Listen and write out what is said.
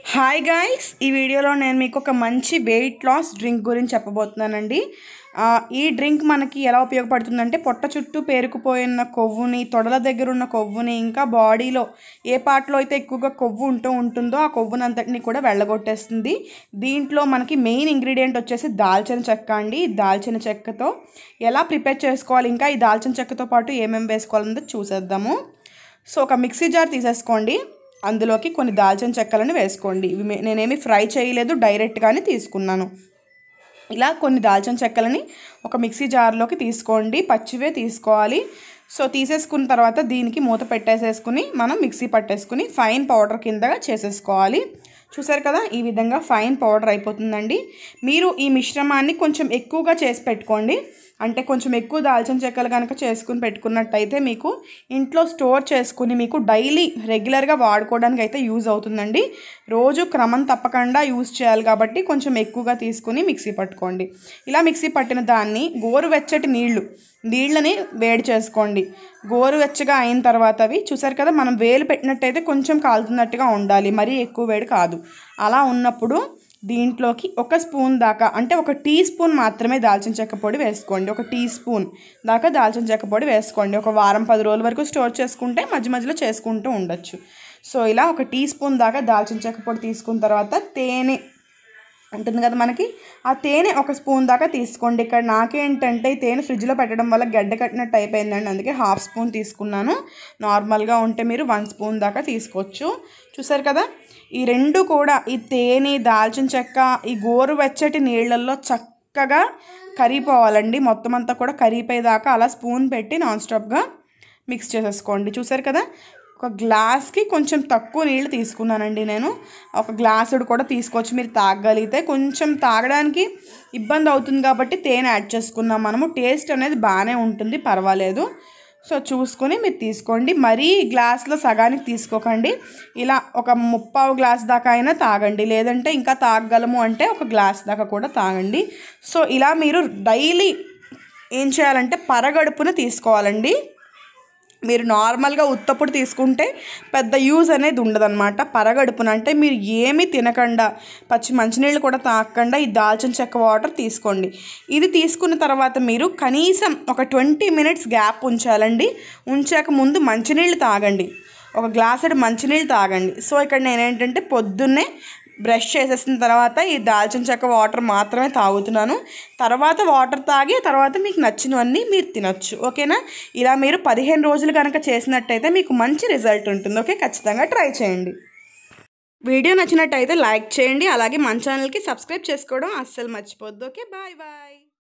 hi guys ఈ వీడియోలో నేను మీకు ఒక మంచి వెయిట్ లాస్ డ్రింక్ గురించి చెప్పబోతున్నానండి ఆ, ఈ డ్రింక్ మనకి ఎలా ఉపయోగపడుతుందంటే పొట్ట చుట్టూ పేరుకుపోయిన కొవ్వుని తొడల దగ్గర ఉన్న కొవ్వుని ఇంకా బాడీలో ఏ పార్ట్లో అయితే ఎక్కువగా కొవ్వు ఉంటూ ఉంటుందో ఆ కొవ్వుని అంతటిని కూడా వెళ్ళగొట్టేస్తుంది దీంట్లో మనకి మెయిన్ ఇంగ్రీడియంట్ వచ్చేసి దాల్చిన చెక్క అండి ఈ దాల్చిన చెక్కతో ఎలా ప్రిపేర్ చేసుకోవాలి ఇంకా ఈ దాల్చిన చెక్కతో పాటు ఏమేమి వేసుకోవాలన్నది చూసేద్దాము సో ఒక మిక్సీ జార్ తీసేసుకోండి అందులోకి కొన్ని దాల్చిన చెక్కలను వేసుకోండి ఇవి మే- నేనేమి ఫ్రై చేయలేదు డైరెక్ట్గానే తీసుకున్నాను ఇలా కొన్ని దాల్చిన చెక్కలని ఒక మిక్సీ జార్లోకి తీసుకోండి పచ్చివే తీసుకోవాలి సో తీసేసుకున్న తర్వాత దీనికి మూత పెట్టేసేసుకుని మనం మిక్సీ పట్టేసుకుని ఫైన్ పౌడర్ కిందగా చేసేసుకోవాలి చూసారు కదా ఈ విధంగా ఫైన్ పౌడర్ అయిపోతుందండి మీరు ఈ మిశ్రమాన్ని కొంచెం ఎక్కువగా చేసి పెట్టుకోండి అంటే కొంచెం ఎక్కువ దాల్చిన చెక్కలు కనుక చేసుకుని పెట్టుకున్నట్టయితే మీకు ఇంట్లో స్టోర్ చేసుకుని మీకు డైలీ రెగ్యులర్గా వాడుకోవడానికి అయితే యూజ్ అవుతుందండి రోజు క్రమం తప్పకుండా యూజ్ చేయాలి కాబట్టి కొంచెం ఎక్కువగా తీసుకుని మిక్సీ పట్టుకోండి ఇలా మిక్సీ పట్టిన దాన్ని గోరువెచ్చటి నీళ్లు నీళ్ళని వేడి చేసుకోండి గోరువెచ్చగా అయిన తర్వాత అవి చూసారు కదా మనం వేలు పెట్టినట్టయితే కొంచెం కాలుతున్నట్టుగా ఉండాలి మరీ ఎక్కువ వేడి కాదు అలా ఉన్నప్పుడు దీంట్లోకి ఒక స్పూన్ దాకా అంటే ఒక టీ స్పూన్ మాత్రమే దాల్చిన చెక్క పొడి వేసుకోండి ఒక టీ స్పూన్ దాకా దాల్చిన చెక్క పొడి వేసుకోండి ఒక వారం పది రోజుల వరకు స్టోర్ చేసుకుంటే మధ్య మధ్యలో చేసుకుంటూ ఉండొచ్చు సో ఇలా ఒక టీ స్పూన్ దాకా దాల్చిన చెక్క పొడి తీసుకున్న తర్వాత తేనె ఉంటుంది కదా మనకి ఆ తేనె ఒక స్పూన్ దాకా తీసుకోండి ఇక్కడ నాకేంటంటే ఈ తేనె ఫ్రిడ్జ్లో పెట్టడం వల్ల గడ్డ కట్టినట్టు అయిపోయిందండి అందుకే హాఫ్ స్పూన్ తీసుకున్నాను నార్మల్గా ఉంటే మీరు వన్ స్పూన్ దాకా తీసుకోవచ్చు చూసారు కదా ఈ రెండు కూడా ఈ తేనె దాల్చిన చెక్క ఈ గోరువెచ్చటి నీళ్ళల్లో చక్కగా కరిగిపోవాలండి మొత్తం అంతా కూడా కరిగిపోయేదాకా అలా స్పూన్ పెట్టి నాన్ స్టాప్గా మిక్స్ చేసేసుకోండి చూసారు కదా ఒక గ్లాస్కి కొంచెం తక్కువ నీళ్ళు తీసుకున్నానండి నేను ఒక గ్లాసుడు కూడా తీసుకోవచ్చు మీరు తాగగలిగితే కొంచెం తాగడానికి ఇబ్బంది అవుతుంది కాబట్టి తేనె యాడ్ చేసుకున్నాం మనము టేస్ట్ అనేది బాగానే ఉంటుంది పర్వాలేదు సో చూసుకొని మీరు తీసుకోండి మరీ గ్లాస్లో సగానికి తీసుకోకండి ఇలా ఒక ముప్పావు గ్లాస్ దాకా అయినా తాగండి లేదంటే ఇంకా తాగగలము అంటే ఒక గ్లాస్ దాకా కూడా తాగండి సో ఇలా మీరు డైలీ ఏం చేయాలంటే పరగడుపున తీసుకోవాలండి మీరు నార్మల్గా ఉత్తప్పుడు తీసుకుంటే పెద్ద యూజ్ అనేది ఉండదన్నమాట పరగడుపున అంటే మీరు ఏమీ తినకుండా పచ్చి మంచినీళ్ళు కూడా తాగకుండా ఈ దాల్చిన చెక్క వాటర్ తీసుకోండి ఇది తీసుకున్న తర్వాత మీరు కనీసం ఒక ట్వంటీ మినిట్స్ గ్యాప్ ఉంచాలండి ఉంచాక ముందు మంచినీళ్ళు తాగండి ఒక గ్లాసుడు మంచినీళ్ళు తాగండి సో ఇక్కడ నేనేంటంటే పొద్దున్నే బ్రష్ చేసేసిన తర్వాత ఈ దాల్చిన చెక్క వాటర్ మాత్రమే తాగుతున్నాను తర్వాత వాటర్ తాగి తర్వాత మీకు నచ్చినవన్నీ మీరు తినొచ్చు ఓకేనా ఇలా మీరు పదిహేను రోజులు కనుక చేసినట్టయితే మీకు మంచి రిజల్ట్ ఉంటుంది ఓకే ఖచ్చితంగా ట్రై చేయండి వీడియో నచ్చినట్టయితే లైక్ చేయండి అలాగే మన ఛానల్కి సబ్స్క్రైబ్ చేసుకోవడం అస్సలు మర్చిపోద్దు ఓకే బాయ్ బాయ్